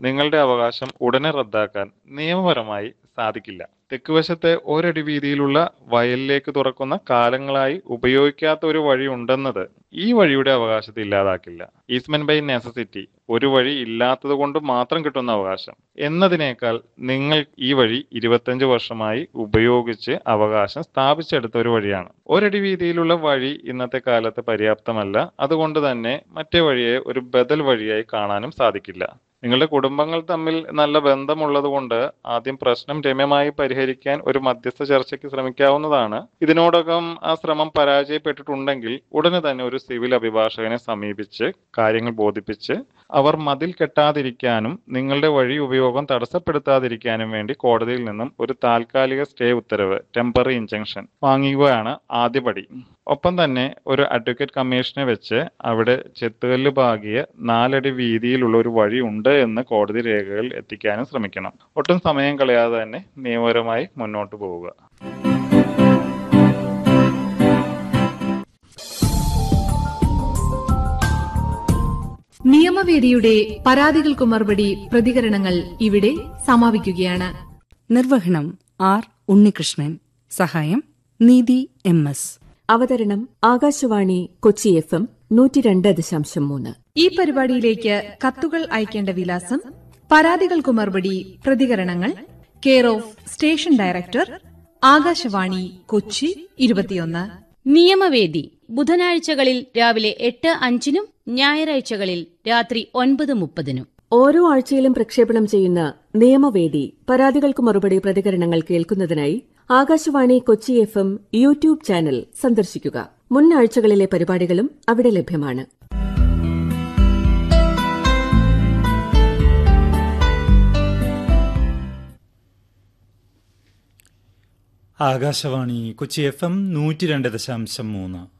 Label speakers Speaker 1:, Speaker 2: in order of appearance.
Speaker 1: നിങ്ങളുടെ അവകാശം ഉടനെ റദ്ദാക്കാൻ നിയമപരമായി സാധിക്കില്ല തെക്കുവശത്തെ ഒരടി വീതിയിലുള്ള വയലിലേക്ക് തുറക്കുന്ന കാലങ്ങളായി ഉപയോഗിക്കാത്ത ഒരു വഴി ഉണ്ടെന്നത് ഈ വഴിയുടെ അവകാശത്തെ ഇല്ലാതാക്കില്ല ഈസ്മെന്റ് ബൈ നെസസിറ്റി ഒരു വഴി ഇല്ലാത്തത് കൊണ്ട് മാത്രം കിട്ടുന്ന അവകാശം എന്നതിനേക്കാൾ നിങ്ങൾ ഈ വഴി ഇരുപത്തഞ്ച് വർഷമായി ഉപയോഗിച്ച് അവകാശം സ്ഥാപിച്ചെടുത്ത ഒരു വഴിയാണ് ഒരടി വീതിയിലുള്ള വഴി ഇന്നത്തെ കാലത്ത് പര്യാപ്തമല്ല അതുകൊണ്ട് തന്നെ മറ്റേ വഴിയെ ഒരു ബദൽ വഴിയായി കാണാനും സാധിക്കില്ല നിങ്ങളുടെ കുടുംബങ്ങൾ തമ്മിൽ നല്ല ബന്ധമുള്ളത് കൊണ്ട് ആദ്യം പ്രശ്നം രമ്യമായി പരിഹരിക്കാൻ ഒരു മധ്യസ്ഥ ചർച്ചയ്ക്ക് ശ്രമിക്കാവുന്നതാണ് ഇതിനോടകം ആ ശ്രമം പരാജയപ്പെട്ടിട്ടുണ്ടെങ്കിൽ ഉടനെ തന്നെ ഒരു സിവിൽ അഭിഭാഷകനെ സമീപിച്ച് കാര്യങ്ങൾ ബോധിപ്പിച്ച് അവർ മതിൽ കെട്ടാതിരിക്കാനും നിങ്ങളുടെ വഴി ഉപയോഗം തടസ്സപ്പെടുത്താതിരിക്കാനും വേണ്ടി കോടതിയിൽ നിന്നും ഒരു താൽക്കാലിക സ്റ്റേ ഉത്തരവ് ടെമ്പററി ഇൻജങ്ഷൻ വാങ്ങിക്കുകയാണ് ആദ്യപടി ഒപ്പം തന്നെ ഒരു അഡ്വക്കേറ്റ് കമ്മീഷനെ വെച്ച് അവിടെ ചെത്തുകല്ല് പാകിയ നാലടി വീതിയിലുള്ള ഒരു വഴി ഉണ്ട് എന്ന് കോടതി രേഖകൾ എത്തിക്കാനും ശ്രമിക്കണം ഒട്ടും സമയം കളയാതെ തന്നെ നിയമപരമായി മുന്നോട്ട് പോവുക
Speaker 2: നിയമവേദിയുടെ പരാതികൾക്കു മറുപടി പ്രതികരണങ്ങൾ ഇവിടെ സമാപിക്കുകയാണ്
Speaker 3: നിർവഹണം ആർ ഉണ്ണികൃഷ്ണൻ സഹായം നീതി എം എസ്
Speaker 4: അവതരണം ആകാശവാണി കൊച്ചി എഫ് എം നൂറ്റി രണ്ട് ദശാംശം മൂന്ന്
Speaker 2: ഈ പരിപാടിയിലേക്ക് കത്തുകൾ അയക്കേണ്ട വിലാസം പരാതികൾക്കു മറുപടി പ്രതികരണങ്ങൾ care of station director Akashvani Kochi ഇരുപത്തിയൊന്ന്
Speaker 5: നിയമവേദി ബുധനാഴ്ചകളിൽ രാവിലെ എട്ട് അഞ്ചിനും ഞായറാഴ്ചകളിൽ രാത്രി ഒൻപത് മുപ്പതിനും
Speaker 4: ഓരോ ആഴ്ചയിലും പ്രക്ഷേപണം ചെയ്യുന്ന നിയമവേദി പരാതികൾക്ക് മറുപടി പ്രതികരണങ്ങൾ കേൾക്കുന്നതിനായി Akashvani Kochi F M YouTube channel സന്ദർശിക്കുക മുൻ ആഴ്ചകളിലെ പരിപാടികളും അവിടെ ലഭ്യമാണ്
Speaker 6: ആകാശവാണി കൊച്ചി എഫ് എം നൂറ്റി രണ്ട് ദശാംശം മൂന്ന്